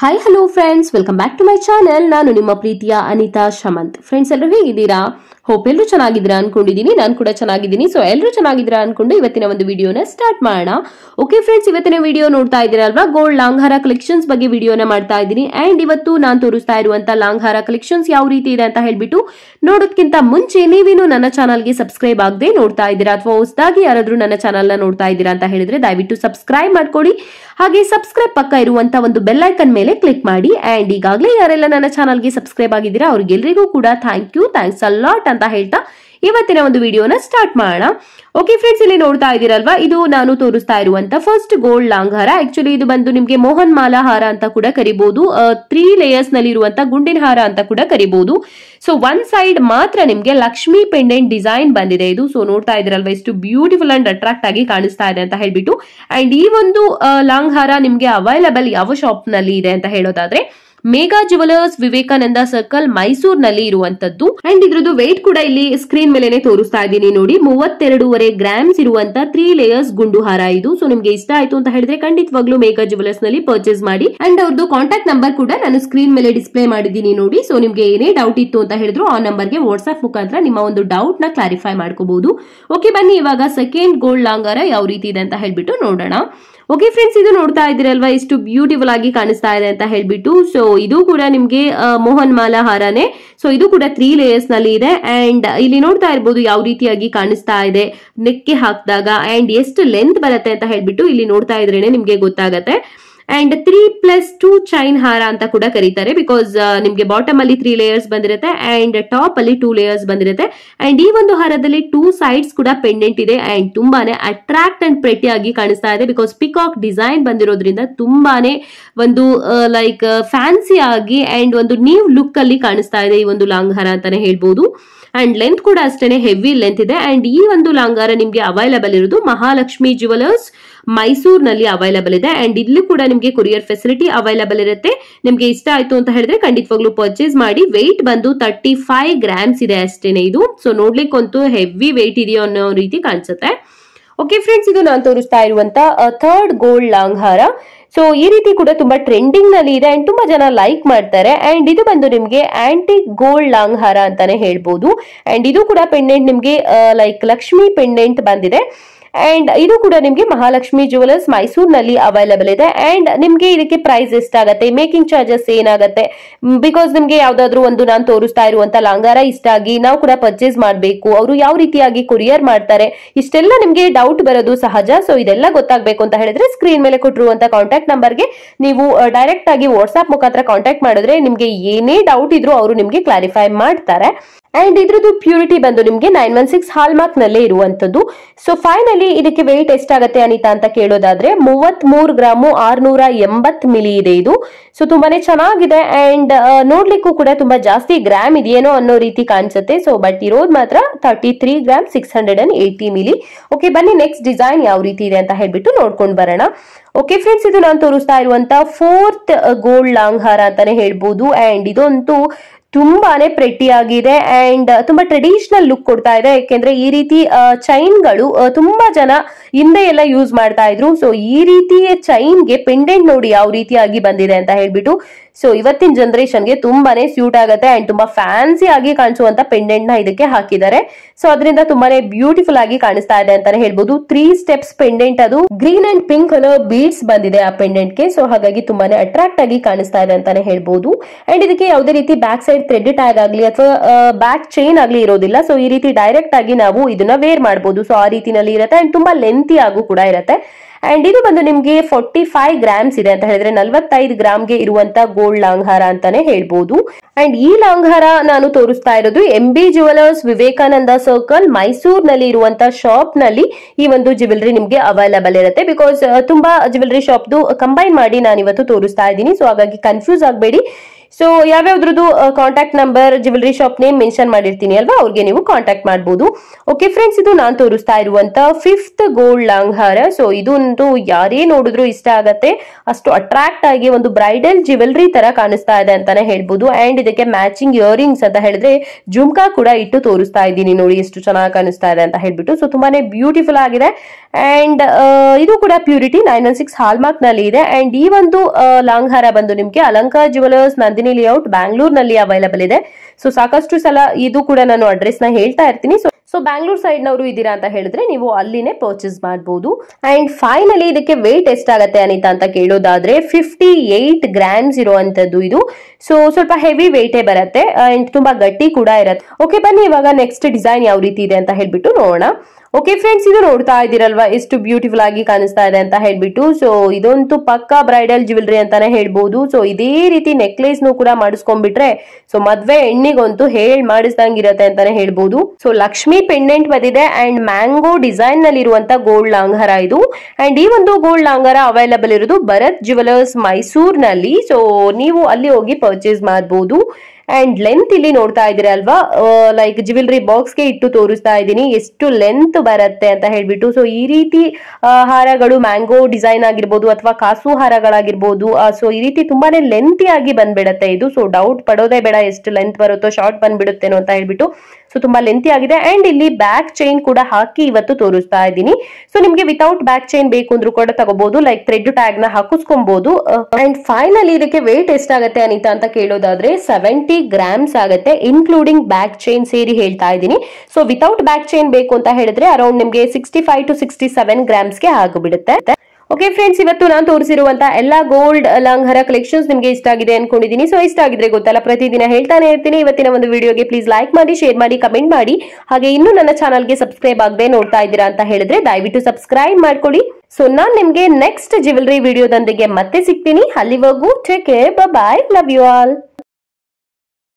hi hello friends welcome back to my channel ನಾನು ನಿಮ್ಮ ಪ್ರೀತಿಯ ಅನಿತಾ ಶಮಂತ್ ಫ್ರೆಂಡ್ಸ್ ಎಲ್ಲರೂ ಹೇಗಿದ್ದೀರಾ ಹೋಪ್ ಎಲ್ಲರೂ ಚೆನ್ನಾಗಿದ್ದೀರಾ ಅನ್ಕೊಂಡಿದ್ದೀನಿ ನಾನು ಕೂಡ ಚೆನ್ನಾಗಿದ್ದೀನಿ ಸೊ ಎಲ್ಲರೂ ಚೆನ್ನಾಗಿದ್ದೀರಾ ಅನ್ಕೊಂಡು ಇವತ್ತಿನ ಒಂದು ವಿಡಿಯೋನ ಸ್ಟಾರ್ಟ್ ಮಾಡೋಣ ಓಕೆ ಫ್ರೆಂಡ್ಸ್ ಇವತ್ತಿನ ವಿಡಿಯೋ ನೋಡ್ತಾ ಇದ್ದೀರಲ್ವಾ ಗೋಲ್ಡ್ ಲಾಂಗ್ ಹಾರ ಕಲೆಕ್ಷನ್ಸ್ ಬಗ್ಗೆ ವಿಡಿಯೋನ ಮಾಡ್ತಾ ಇದ್ದೀನಿ ಅಂಡ್ ಇವತ್ತು ನಾನು ತೋರಿಸ್ತಾ ಇರುವಂತ ಲಾಂಗ್ ಹಾರ ಕಲೆಕ್ಷನ್ಸ್ ಯಾವ ರೀತಿ ಇದೆ ಅಂತ ಹೇಳ್ಬಿಟ್ಟು ನೋಡೋದಕ್ಕಿಂತ ಮುಂಚೆ ನೀವೇನು ನನ್ನ ಚಾನಲ್ಗೆ ಸಬ್ಸ್ಕ್ರೈಬ್ ಆಗದೆ ನೋಡ್ತಾ ಇದ್ದೀರಾ ಅಥವಾ ಹೊಸದಾಗಿ ಯಾರಾದ್ರೂ ನನ್ನ ಚಾನಲ್ನ ನೋಡ್ತಾ ಇದ್ದೀರಾ ಅಂತ ಹೇಳಿದ್ರೆ ದಯವಿಟ್ಟು ಸಬ್ಸ್ಕ್ರೈಬ್ ಮಾಡ್ಕೊಳ್ಳಿ ಹಾಗೆ ಸಬ್ಸ್ಕ್ರೈಬ್ ಪಕ್ಕ ಇರುವಂತ ಒಂದು ಬೆಲ್ ಐಕನ್ ಮೇಲೆ ಕ್ಲಿಕ್ ಮಾಡಿ ಅಂಡ್ ಈಗಾಗಲೇ ಯಾರೆಲ್ಲ ನನ್ನ ಚಾನಲ್ಗೆ ಸಬ್ಸ್ಕ್ರೈಬ್ ಆಗಿದ್ದೀರಾ ಅವ್ರಿಗೆಲ್ಲರಿಗೂ ಕೂಡ ಥ್ಯಾಂಕ್ ಯು ಥ್ಯಾಂಕ್ಸ್ ಅಲಾಟ್ ಅಂತ ಹೇಳ್ತಾ ಇವತ್ತಿನ ಒಂದು ವಿಡಿಯೋನ ಸ್ಟಾರ್ಟ್ ಮಾಡೋಣ ಓಕೆ ಫ್ರೆಂಡ್ಸ್ ಇಲ್ಲಿ ನೋಡ್ತಾ ಇದ್ದೀರಲ್ವಾ ಇದು ನಾನು ತೋರಿಸ್ತಾ ಇರುವಂತ ಫಸ್ಟ್ ಗೋಲ್ಡ್ ಲಾಂಗ್ ಹಾರ ಆಕ್ಚುಲಿ ಇದು ಬಂದು ನಿಮ್ಗೆ ಮೋಹನ್ ಮಾಲಾ ಹಾರ ಅಂತ ಕೂಡ ಕರಿಬಹುದು ತ್ರೀ ಲೇಯರ್ಸ್ ನಲ್ಲಿ ಇರುವಂತ ಗುಂಡಿನ ಹಾರ ಅಂತ ಕೂಡ ಕರಿಬಹುದು ಸೊ ಒನ್ ಸೈಡ್ ಮಾತ್ರ ನಿಮ್ಗೆ ಲಕ್ಷ್ಮಿ ಪೆಂಡೆಂಟ್ ಡಿಸೈನ್ ಬಂದಿದೆ ಇದು ಸೊ ನೋಡ್ತಾ ಇದ್ರಲ್ವಾ ಎಷ್ಟು ಬ್ಯೂಟಿಫುಲ್ ಅಂಡ್ ಅಟ್ರಾಕ್ಟ್ ಆಗಿ ಕಾಣಿಸ್ತಾ ಇದೆ ಅಂತ ಹೇಳ್ಬಿಟ್ಟು ಅಂಡ್ ಈ ಒಂದು ಲಾಂಗ್ ಹಾರ ನಿಮ್ಗೆ ಅವೈಲಬಲ್ ಯಾವ ಶಾಪ್ ನಲ್ಲಿ ಇದೆ ಅಂತ ಹೇಳೋದಾದ್ರೆ ಮೇಘಾ ಜುವೆಲರ್ಸ್ ವಿವೇಕಾನಂದ ಸರ್ಕಲ್ ಮೈಸೂರಿನಲ್ಲಿ ಇರುವಂತದ್ದು ಅಂಡ್ ಇದ್ರದ್ದು ವೆಯ್ಟ್ ಕೂಡ ಇಲ್ಲಿ ಸ್ಕ್ರೀನ್ ಮೇಲೆನೆ ತೋರಿಸ್ತಾ ಇದ್ದೀನಿ ನೋಡಿ ಮೂವತ್ತೆರಡೂವರೆ ಗ್ರಾಮ್ಸ್ ಇರುವಂತ ತ್ರೀ ಲೇಯರ್ಸ್ ಗುಂಡು ಹಾರ ಇದು ಸೊ ನಿಮ್ಗೆ ಇಷ್ಟ ಆಯ್ತು ಅಂತ ಹೇಳಿದ್ರೆ ಖಂಡಿತವಾಗ್ಲೂ ಮೇಘಾ ಜುವೆಲರ್ಸ್ ನಲ್ಲಿ ಪರ್ಚೇಸ್ ಮಾಡಿ ಅಂಡ್ ಅವ್ರದ್ದು ಕಾಂಟ್ಯಾಕ್ಟ್ ನಂಬರ್ ಕೂಡ ನಾನು ಸ್ಕ್ರೀನ್ ಮೇಲೆ ಡಿಸ್ಪ್ಲೇ ಮಾಡಿದ್ದೀನಿ ನೋಡಿ ಸೊ ನಿಮ್ಗೆ ಏನೇ ಡೌಟ್ ಇತ್ತು ಅಂತ ಹೇಳಿದ್ರು ಆ ನಂಬರ್ಗೆ ವಾಟ್ಸ್ಆಪ್ ಮುಖಾಂತರ ನಿಮ್ಮ ಒಂದು ಡೌಟ್ ನ ಕ್ಲಾರಿಫೈ ಮಾಡ್ಕೋಬಹುದು ಓಕೆ ಬನ್ನಿ ಇವಾಗ ಸೆಕೆಂಡ್ ಗೋಲ್ಡ್ ಲಾಂಗಾರ ಯಾವ ರೀತಿ ಇದೆ ಅಂತ ಹೇಳ್ಬಿಟ್ಟು ನೋಡೋಣ ಓಕೆ ಫ್ರೆಂಡ್ಸ್ ಇದು ನೋಡ್ತಾ ಇದ್ದೀರಲ್ವಾ ಎಷ್ಟು ಬ್ಯೂಟಿಫುಲ್ ಆಗಿ ಕಾಣಿಸ್ತಾ ಇದೆ ಅಂತ ಹೇಳ್ಬಿಟ್ಟು ಸೊ ಇದು ಕೂಡ ನಿಮ್ಗೆ ಆ, ಮೋಹನ್ ಮಾಲಾ ಹಾರನೇ ಸೊ ಇದು ಕೂಡ ತ್ರೀ ಲೇಯರ್ಸ್ ನಲ್ಲಿ ಇದೆ ಅಂಡ್ ಇಲ್ಲಿ ನೋಡ್ತಾ ಇರ್ಬೋದು ಯಾವ ರೀತಿಯಾಗಿ ಕಾಣಿಸ್ತಾ ಇದೆ ನೆಕ್ಗೆ ಹಾಕಿದಾಗ ಅಂಡ್ ಎಷ್ಟು ಲೆಂತ್ ಬರುತ್ತೆ ಅಂತ ಹೇಳ್ಬಿಟ್ಟು ಇಲ್ಲಿ ನೋಡ್ತಾ ಇದ್ರೇನೆ ನಿಮ್ಗೆ ಗೊತ್ತಾಗತ್ತೆ and three plus two chain ಹಾರ ಅಂತ ಕೂಡ ಕರೀತಾರೆ ಬಿಕಾಸ್ ನಿಮ್ಗೆ ಬಾಟಮ್ ಅಲ್ಲಿ ತ್ರೀ ಲೇಯರ್ಸ್ ಬಂದಿರುತ್ತೆ ಅಂಡ್ ಟಾಪ್ ಅಲ್ಲಿ ಟೂ ಲೇಯರ್ಸ್ ಬಂದಿರುತ್ತೆ ಅಂಡ್ ಈ ಒಂದು ಹಾರದಲ್ಲಿ ಟೂ ಸೈಡ್ಸ್ ಕೂಡ ಪೆಂಡೆಂಟ್ ಇದೆ ಅಂಡ್ ತುಂಬಾನೇ ಅಟ್ರಾಕ್ಟ್ ಅಂಡ್ ಪ್ರೆಟಿ ಆಗಿ ಕಾಣಿಸ್ತಾ ಇದೆ ಬಿಕಾಸ್ ಪಿಕಾಕ್ ಡಿಸೈನ್ ಬಂದಿರೋದ್ರಿಂದ ತುಂಬಾನೇ ಒಂದು ಲೈಕ್ ಫ್ಯಾನ್ಸಿ ಆಗಿ ಅಂಡ್ ಒಂದು ನ್ಯೂ ಲುಕ್ ಅಲ್ಲಿ ಕಾಣಿಸ್ತಾ ಇದೆ ಈ ಒಂದು ಲಾಂಗ್ ಹಾರ ಅಂತಾನೆ ಹೇಳ್ಬೋದು ಅಂಡ್ ಲೆಂತ್ ಕೂಡ ಅಷ್ಟೇನೆ ಹೆವಿ ಲೆಂತ್ ಇದೆ ಅಂಡ್ ಈ ಒಂದು ಲಾಂಗಾರ ನಿಮ್ಗೆ ಅವೈಲಬಲ್ ಇರೋದು ಮಹಾಲಕ್ಷ್ಮಿ ಜುವೆಲರ್ಸ್ ಮೈಸೂರಿನಲ್ಲಿ ಅವೈಲಬಲ್ ಇದೆ ಅಂಡ್ ಇಲ್ಲಿ ಕೂಡ ನಿಮ್ಗೆ ಕೊರಿಯರ್ ಫೆಸಿಲಿಟಿ ಅವೈಲಬಲ್ ಇರುತ್ತೆ ನಿಮ್ಗೆ ಇಷ್ಟ ಆಯ್ತು ಅಂತ ಹೇಳಿದ್ರೆ ಖಂಡಿತವಾಗ್ಲೂ ಪರ್ಚೇಸ್ ಮಾಡಿ ವೆಯ್ಟ್ ಬಂದು ತರ್ಟಿ ಫೈವ್ ಗ್ರಾಮ್ಸ್ ಇದೆ ಅಷ್ಟೇನೆ ಇದು ಸೊ ನೋಡ್ಲಿಕ್ಕಂತೂ ಹೆವಿ ವೆಯ್ಟ್ ಇದೆಯೋ ಅನ್ನೋ ರೀತಿ ಕಾಣಿಸುತ್ತೆ ಓಕೆ ಫ್ರೆಂಡ್ಸ್ ಇದು ನಾನು ತೋರಿಸ್ತಾ ಇರುವಂತ ಥರ್ಡ್ ಗೋಲ್ಡ್ ಲಾಂಗ್ ಹಾರ ಸೊ ಈ ರೀತಿ ಕೂಡ ತುಂಬಾ ಟ್ರೆಂಡಿಂಗ್ ನಲ್ಲಿ ಇದೆ ಅಂಡ್ ತುಂಬಾ ಜನ ಲೈಕ್ ಮಾಡ್ತಾರೆ ಅಂಡ್ ಇದು ಬಂದು ನಿಮ್ಗೆ ಆಂಟಿಕ್ ಗೋಲ್ಡ್ ಲಾಂಗ್ ಹಾರ ಅಂತಾನೆ ಹೇಳ್ಬೋದು ಅಂಡ್ ಇದು ಕೂಡ ಪೆಂಡೆಂಟ್ ನಿಮ್ಗೆ ಲೈಕ್ ಲಕ್ಷ್ಮಿ ಪೆಂಡೆಂಟ್ ಬಂದಿದೆ ಅಂಡ್ ಇದು ಕೂಡ ನಿಮ್ಗೆ ಮಹಾಲಕ್ಷ್ಮಿ ಜುವೆಲರ್ಸ್ ಮೈಸೂರಿನಲ್ಲಿ ಅವೈಲಬಲ್ ಇದೆ ಅಂಡ್ ನಿಮ್ಗೆ ಇದಕ್ಕೆ ಪ್ರೈಸ್ ಎಷ್ಟಾಗತ್ತೆ ಮೇಕಿಂಗ್ ಚಾರ್ಜಸ್ ಏನಾಗತ್ತೆ ಬಿಕಾಸ್ ನಿಮ್ಗೆ ಯಾವ್ದಾದ್ರು ಒಂದು ನಾನು ತೋರಿಸ್ತಾ ಇರುವಂತ ಲಾಂಗಾರ ಇಷ್ಟ ಆಗಿ ನಾವು ಕೂಡ ಪರ್ಚೇಸ್ ಮಾಡಬೇಕು ಅವರು ಯಾವ ರೀತಿಯಾಗಿ ಕೊರಿಯರ್ ಮಾಡ್ತಾರೆ ಇಷ್ಟೆಲ್ಲ ನಿಮ್ಗೆ ಡೌಟ್ ಬರೋದು ಸಹಜ ಸೊ ಇದೆಲ್ಲ ಗೊತ್ತಾಗಬೇಕು ಅಂತ ಹೇಳಿದ್ರೆ ಸ್ಕ್ರೀನ್ ಮೇಲೆ ಕೊಟ್ಟಿರುವಂತ ಕಾಂಟ್ಯಾಕ್ಟ್ ನಂಬರ್ಗೆ ನೀವು ಡೈರೆಕ್ಟ್ ಆಗಿ ವಾಟ್ಸ್ಆಪ್ ಮುಖಾಂತರ ಕಾಂಟ್ಯಾಕ್ಟ್ ಮಾಡಿದ್ರೆ ನಿಮ್ಗೆ ಏನೇ ಡೌಟ್ ಇದ್ರು ಅವರು ನಿಮ್ಗೆ ಕ್ಲಾರಿಫೈ ಮಾಡ್ತಾರೆ ಅಂಡ್ ಇದ್ರದ್ದು ಪ್ಯೂರಿಟಿ ಬಂದು ನಿಮ್ಗೆ nine one six hallmark ನಲ್ಲೇ ಇರುವಂತದ್ದು ಸೊ ಫೈನಲಿ ಇದಕ್ಕೆ ವೆಯ್ಟ್ ಎಷ್ಟಾಗತ್ತೆ ಅನಿತಾ ಅಂತ ಕೇಳೋದಾದ್ರೆ ಮೂವತ್ ಮೂರು ಗ್ರಾಮು ಆರ್ನೂರ ಎಂಬತ್ ಮಿಲಿ ಇದೆ ಇದು ಸೊ ತುಂಬಾನೇ ಚೆನ್ನಾಗಿದೆ ಅಂಡ್ ನೋಡ್ಲಿಕ್ಕೂ ಕೂಡ ತುಂಬಾ ಜಾಸ್ತಿ ಗ್ರಾಮ್ ಇದೆಯೇನೋ ಅನ್ನೋ ರೀತಿ ಕಾಣಿಸುತ್ತೆ ಸೊ ಬಟ್ ಇರೋದು ಮಾತ್ರ thirty three gram six hundred and eighty milli okay ಬನ್ನಿ ನೆಕ್ಸ್ಟ್ ಡಿಸೈನ್ ಯಾವ ರೀತಿ ಇದೆ ಅಂತ ಹೇಳ್ಬಿಟ್ಟು ನೋಡ್ಕೊಂಡು ಬರೋಣ ಓಕೆ ಫ್ರೆಂಡ್ಸ್ ಇದು ನಾನು ತೋರಿಸ್ತಾ ಇರುವಂತ ಫೋರ್ತ್ ಗೋಲ್ಡ್ ಲಾಂಗ್ ಹಾರ ಅಂತಾನೆ ಹೇಳ್ಬೋದು ಅಂಡ್ ಇದಂತೂ ತುಂಬಾನೇ ಪ್ರೆಟಿ ಆಗಿದೆ ಅಂಡ್ ತುಂಬಾ ಟ್ರೆಡಿಷನಲ್ ಲುಕ್ ಕೊಡ್ತಾ ಇದೆ ಯಾಕೆಂದ್ರೆ ಈ ರೀತಿ ಚೈನ್ಗಳು ತುಂಬಾ ಜನ ಹಿಂದೆ ಎಲ್ಲ ಯೂಸ್ ಮಾಡ್ತಾ ಇದ್ರು ಸೊ ಈ ರೀತಿಯ ಚೈನ್ಗೆ ಪೆಂಡೆಂಟ್ ನೋಡಿ ಯಾವ ರೀತಿಯಾಗಿ ಬಂದಿದೆ ಅಂತ ಹೇಳ್ಬಿಟ್ಟು ಸೊ ಇವತ್ತಿನ ಜನರೇಷನ್ಗೆ ತುಂಬಾನೇ ಸ್ಯೂಟ್ ಆಗುತ್ತೆ ಅಂಡ್ ತುಂಬಾ ಫ್ಯಾನ್ಸಿ ಆಗಿ ಕಾಣಿಸುವಂತ ಪೆಂಡೆಂಟ್ ನ ಇದಕ್ಕೆ ಹಾಕಿದ್ದಾರೆ ಸೊ ಅದರಿಂದ ತುಂಬಾನೇ ಬ್ಯೂಟಿಫುಲ್ ಆಗಿ ಕಾಣಿಸ್ತಾ ಇದೆ ಅಂತಾನೆ ಹೇಳ್ಬೋದು ತ್ರೀ ಸ್ಟೆಪ್ಸ್ ಪೆಂಡೆಂಟ್ ಅದು green and pink colour beads ಬಂದಿದೆ ಆ ಪೆಂಡೆಂಟ್ ಗೆ ಸೊ ಹಾಗಾಗಿ ತುಂಬಾನೇ ಅಟ್ರಾಕ್ಟ್ ಆಗಿ ಕಾಣಿಸ್ತಾ ಇದೆ ಅಂತಾನೆ ಹೇಳ್ಬೋದು ಅಂಡ್ ಇದಕ್ಕೆ ಯಾವುದೇ ರೀತಿ ಬ್ಯಾಕ್ ಸೈಡ್ ಥ್ರೆಡ್ ಟ್ಯಾಗ್ ಆಗ್ಲಿ ಅಥವಾ ಬ್ಯಾಕ್ ಚೈನ್ ಆಗ್ಲಿ ಇರೋದಿಲ್ಲ ಸೊ ಈ ರೀತಿ ಡೈರೆಕ್ಟ್ ಆಗಿ ನಾವು ಇದನ್ನ ವೇರ್ ಮಾಡಬಹುದು ಸೊ ಆ ರೀತಿನಲ್ಲಿ ಇರುತ್ತೆ ಅಂಡ್ ತುಂಬಾ ಲೆಂತಿ ಆಗು ಕೂಡ ಇರುತ್ತೆ ಅಂಡ್ ಇದು ಬಂದು ನಿಮ್ಗೆ ಫೋರ್ಟಿ ಫೈವ್ ಗ್ರಾಮ್ಸ್ ಇದೆ ಅಂತ ಹೇಳಿದ್ರೆ ನಲ್ವತ್ತೈದು ಗ್ರಾಮ್ಗೆ ಇರುವಂತ ಗೋಲ್ಡ್ ಲಾಂಗ್ ಹಾರ ಅಂತಾನೆ ಹೇಳ್ಬೋದು ಅಂಡ್ ಈ ಲಾಂಗ್ ಹಾರ ನಾನು ತೋರಿಸ್ತಾ ಇರೋದು M B jewellers Vivekananda circle ಮೈಸೂರಿನಲ್ಲಿ ಇರುವಂತ ಶಾಪ್ ನಲ್ಲಿ ಈ ಒಂದು ಜ್ಯುವೆಲ್ರಿ ನಿಮ್ಗೆ ಅವೈಲಬಲ್ ಇರುತ್ತೆ ಬಿಕಾಸ್ ತುಂಬಾ ಜ್ಯುವೆಲ್ರಿ ಶಾಪ್ದು ಕಂಬೈನ್ ಮಾಡಿ ನಾನು ಇವತ್ತು ತೋರಿಸ್ತಾ ಇದ್ದೀನಿ ಸೊ ಹಾಗಾಗಿ ಕನ್ಫ್ಯೂಸ್ ಆಗಬೇಡಿ ಸೊ ಯಾವ್ಯಾವ್ದ್ರದ್ದು contact number jewellery shop name mention ಮಾಡಿರ್ತೀನಿ ಅಲ್ವಾ ಅವ್ರಿಗೆ ನೀವು ಕಾಂಟ್ಯಾಕ್ಟ್ ಮಾಡಬಹುದು ಓಕೆ ಫ್ರೆಂಡ್ಸ್ ಇದು ನಾನು ತೋರಿಸ್ತಾ ಇರುವಂತ ಫಿಫ್ತ್ ಗೋಲ್ಡ್ ಲಾಂಗ್ ಹಾರ ಸೊ ಇದೊಂದು ಯಾರೇ ನೋಡಿದ್ರು ಇಷ್ಟ ಆಗತ್ತೆ ಅಷ್ಟು ಅಟ್ರಾಕ್ಟ್ ಆಗಿ ಒಂದು ಬ್ರೈಡಲ್ ಜ್ಯುವೆಲರಿ ತರ ಕಾಣಿಸ್ತಾ ಇದೆ ಅಂತಾನೆ ಹೇಳ್ಬೋದು ಅಂಡ್ ಇದಕ್ಕೆ ಮ್ಯಾಚಿಂಗ್ ಇಯರಿಂಗ್ಸ್ ಅಂತ ಹೇಳಿದ್ರೆ ಜುಮ್ಕಾ ಕೂಡ ಇಟ್ಟು ತೋರಿಸ್ತಾ ಇದ್ದೀನಿ ನೋಡಿ ಎಷ್ಟು ಚೆನ್ನಾಗಿ ಕಾಣಿಸ್ತಾ ಇದೆ ಅಂತ ಹೇಳ್ಬಿಟ್ಟು ಸೊ ತುಂಬಾನೇ ಬ್ಯೂಟಿಫುಲ್ ಆಗಿದೆ ಅಂಡ್ ಇದು ಕೂಡ purity nine one six hallmark ನಲ್ಲಿ ಇದೆ ಅಂಡ್ ಈ ಒಂದು ಲಾಂಗ್ ಹಾರ ಬಂದು ನಿಮ್ಗೆ ಅಲಂಕಾರ ಜುವೆಲರ್ಸ್ ನಂದಿನಿ ಲೇಔಟ್ ಬ್ಯಾಂಗ್ಳೂರ್ನಲ್ಲಿ ಅವೈಲಬಲ್ ಇದೆ ಸೊ ಸಾಕಷ್ಟು ಸಲ ಇದು ಕೂಡ ನಾನು ಅಡ್ರೆಸ್ ನ ಹೇಳ್ತಾ ಇರ್ತೀನಿ ಸೊ ಸೊ ಬ್ಯಾಂಗ್ಳೂರ್ ಸೈಡ್ ನವರು ಇದ್ದೀರಾ ಅಂತ ಹೇಳಿದ್ರೆ ನೀವು ಅಲ್ಲಿನೇ ಪರ್ಚೇಸ್ ಮಾಡಬಹುದು ಅಂಡ್ ಫೈನಲಿ ಇದಕ್ಕೆ ವೇಟ್ ಎಷ್ಟಾಗತ್ತೆ ಅನಿತಾ ಅಂತ ಕೇಳೋದಾದ್ರೆ ಫಿಫ್ಟಿ ಏಟ್ ಗ್ರಾಮ್ಸ್ ಇರುವಂತದ್ದು ಇದು ಸೊ ಸ್ವಲ್ಪ ಹೆವಿ ವೇಟೇ ಬರುತ್ತೆ ಅಂಡ್ ತುಂಬಾ ಗಟ್ಟಿ ಕೂಡ ಇರುತ್ತೆ ಓಕೆ ಬನ್ನಿ ಇವಾಗ ನೆಕ್ಸ್ಟ್ ಡಿಸೈನ್ ಯಾವ ರೀತಿ ಇದೆ ಅಂತ ಹೇಳ್ಬಿಟ್ಟು ನೋಡೋಣ ಓಕೆ ಫ್ರೆಂಡ್ಸ್ ಇದು ನೋಡ್ತಾ ಇದ್ದೀರಲ್ವಾ ಎಷ್ಟು ಬ್ಯೂಟಿಫುಲ್ ಆಗಿ ಕಾಣಿಸ್ತಾ ಇದೆ ಅಂತ ಹೇಳ್ಬಿಟ್ಟು ಸೊ ಇದೊಂದು ಪಕ್ಕಾ ಬ್ರೈಡಲ್ ಜ್ಯುವೆಲ್ರಿ ಅಂತಾನೆ ಹೇಳ್ಬೋದು ಸೊ ಇದೇ ರೀತಿ ನೆಕ್ಲೇಸ್ ನು ಕೂಡ ಮಾಡಿಸ್ಕೊಂಡ್ಬಿಟ್ರೆ ಸೊ ಮದ್ವೆ ಹೆಣ್ಣಿಗಂತೂ ಹೇಳ್ ಮಾಡಿಸ್ದಂಗಿರತ್ತೆ ಅಂತಾನೆ ಹೇಳ್ಬೋದು ಸೊ ಲಕ್ಷ್ಮಿ ಪೆಂಡೆಂಟ್ ಬಂದಿದೆ ಅಂಡ್ ಮ್ಯಾಂಗೋ ಡಿಸೈನ್ ನಲ್ಲಿ ಇರುವಂತ ಗೋಲ್ಡ್ ಲಾಂಗರ ಇದು ಅಂಡ್ ಈ ಒಂದು ಗೋಲ್ಡ್ ಲಾಂಗರ ಅವೈಲಬಲ್ ಇರೋದು ಭರತ್ ಜುವೆಲರ್ಸ್ ಮೈಸೂರ್ನಲ್ಲಿ ಸೊ ನೀವು ಅಲ್ಲಿ ಹೋಗಿ ಪರ್ಚೇಸ್ ಮಾಡಬಹುದು ಅಂಡ್ ಲೆಂತ್ ಇಲ್ಲಿ ನೋಡ್ತಾ ಇದ್ದೀರಾ ಅಲ್ವಾ ಲೈಕ್ ಜ್ಯುವೆಲ್ರಿ ಬಾಕ್ಸ್ಗೆ ಇಟ್ಟು ತೋರಿಸ್ತಾ ಇದ್ದೀನಿ ಎಷ್ಟು ಲೆಂತ್ ಬರುತ್ತೆ ಅಂತ ಹೇಳ್ಬಿಟ್ಟು ಸೊ ಈ ರೀತಿ ಆ, ಹಾರಗಳು ಮ್ಯಾಂಗೋ ಡಿಸೈನ್ ಆಗಿರ್ಬೋದು ಅಥವಾ ಕಾಸು ಹಾರಗಳಾಗಿರ್ಬೋದು ಸೊ ಈ ರೀತಿ ತುಂಬಾನೇ ಲೆಂತಿ ಆಗಿ ಬಂದ್ಬಿಡತ್ತೆ ಇದು ಸೊ ಡೌಟ್ ಪಡೋದೇ ಬೇಡ ಎಷ್ಟು ಲೆಂತ್ ಬರುತ್ತೋ ಶಾರ್ಟ್ ಬಂದ್ಬಿಡುತ್ತೇನೋ ಅಂತ ಹೇಳ್ಬಿಟ್ಟು ಸೊ ತುಂಬಾ ಲೆಂತಿ ಆಗಿದೆ ಅಂಡ್ ಇಲ್ಲಿ ಬ್ಯಾಕ್ ಚೈನ್ ಕೂಡ ಹಾಕಿ ಇವತ್ತು ತೋರಿಸ್ತಾ ಇದ್ದೀನಿ ಸೊ ನಿಮ್ಗೆ ವಿತೌಟ್ ಬ್ಯಾಕ್ ಚೈನ್ ಬೇಕು ಅಂದ್ರೂ ಕೂಡ ತಗೋಬಹುದು ಲೈಕ್ ಥ್ರೆಡ್ ಟ್ಯಾಗ್ ನ ಹಾಕಿಸ್ಕೊಬಹುದು ಅಂಡ್ ಫೈನಲಿ ಇದಕ್ಕೆ ವೇಟ್ ಎಷ್ಟಾಗತ್ತೆ ಅನಿತಾ ಅಂತ ಕೇಳೋದಾದ್ರೆ ಸೆವೆಂಟಿ ಗ್ರಾಮ್ಸ್ ಆಗುತ್ತೆ ಇನ್ಕ್ಲೂಡಿಂಗ್ ಬ್ಯಾಕ್ ಚೈನ್ ಸೇರಿ ಹೇಳ್ತಾ ಇದ್ದೀನಿ ಸೊ ವಿತೌಟ್ ಬ್ಯಾಕ್ ಚೈನ್ ಬೇಕು ಅಂತ ಹೇಳಿದ್ರೆ ಅರೌಂಡ್ ನಿಮ್ಗೆ sixty five to sixty seven ಗ್ರಾಮ್ಸ್ಗೆ ಆಗಿಬಿಡುತ್ತೆ ಓಕೆ ಫ್ರೆಂಡ್ಸ್ ಇವತ್ತು ನಾನು ತೋರಿಸಿರುವಂತ ಎಲ್ಲಾ ಗೋಲ್ಡ್ ಲಾಂಘರ ಕಲೆಕ್ಷನ್ಸ್ ನಿಮ್ಗೆ ಇಷ್ಟ ಆಗಿದೆ ಅನ್ಕೊಂಡಿದ್ದೀನಿ ಸೊ ಇಷ್ಟ ಆಗಿದ್ರೆ ಗೊತ್ತಲ್ಲ ಪ್ರತಿದಿನ ಹೇಳ್ತಾನೆ ಇರ್ತೀನಿ ಇವತ್ತಿನ ಒಂದು ವಿಡಿಯೋಗೆ ಪ್ಲೀಸ್ ಲೈಕ್ ಮಾಡಿ ಶೇರ್ ಮಾಡಿ ಕಮೆಂಟ್ ಮಾಡಿ ಹಾಗೆ ಇನ್ನೂ ನನ್ನ ಚಾನಲ್ಗೆ ಸಬ್ಸ್ಕ್ರೈಬ್ ಆಗದೆ ನೋಡ್ತಾ ಇದ್ದೀರಾ ಅಂತ ಹೇಳಿದ್ರೆ ದಯವಿಟ್ಟು ಸಬ್ಸ್ಕ್ರೈಬ್ ಮಾಡ್ಕೊಳ್ಳಿ ಸೊ ನಾನ್ ನಿಮ್ಗೆ ನೆಕ್ಸ್ಟ್ ಜ್ಯುವೆಲ್ರಿ ವಿಡಿಯೋದೊಂದಿಗೆ ಮತ್ತೆ ಸಿಗ್ತೀನಿ ಅಲ್ಲಿವರೆಗೂ take care bye love you all